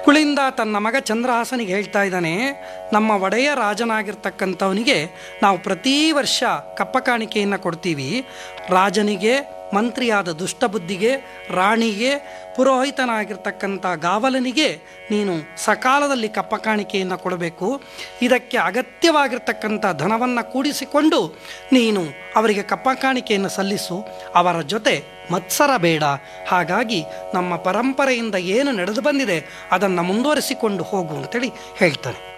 ಕುಳಿಂದ ತನ್ನ ಮಗ ಚಂದ್ರಹಾಸನಿಗೆ ಹೇಳ್ತಾ ಇದ್ದಾನೆ ನಮ್ಮ ಒಡೆಯ ರಾಜನಾಗಿರ್ತಕ್ಕಂಥವನಿಗೆ ನಾವು ಪ್ರತಿ ವರ್ಷ ಕಪ್ಪ ಕಾಣಿಕೆಯನ್ನು ಕೊಡ್ತೀವಿ ರಾಜನಿಗೆ ಮಂತ್ರಿಯಾದ ದುಷ್ಟಬುದ್ಧಿಗೆ ರಾಣಿಗೆ ಪುರೋಹಿತನಾಗಿರ್ತಕ್ಕಂಥ ಗಾವಲನಿಗೆ ನೀನು ಸಕಾಲದಲ್ಲಿ ಕಪ್ಪ ಕಾಣಿಕೆಯನ್ನು ಕೊಡಬೇಕು ಇದಕ್ಕೆ ಅಗತ್ಯವಾಗಿರ್ತಕ್ಕಂಥ ಧನವನ್ನು ಕೂಡಿಸಿಕೊಂಡು ನೀನು ಅವರಿಗೆ ಕಪ್ಪ ಕಾಣಿಕೆಯನ್ನು ಸಲ್ಲಿಸು ಅವರ ಜೊತೆ ಮತ್ಸರ ಬೇಡ ಹಾಗಾಗಿ ನಮ್ಮ ಪರಂಪರೆಯಿಂದ ಏನು ನಡೆದು ಬಂದಿದೆ ಅದನ್ನು ಮುಂದುವರಿಸಿಕೊಂಡು ಹೋಗು ಅಂತೇಳಿ ಹೇಳ್ತಾನೆ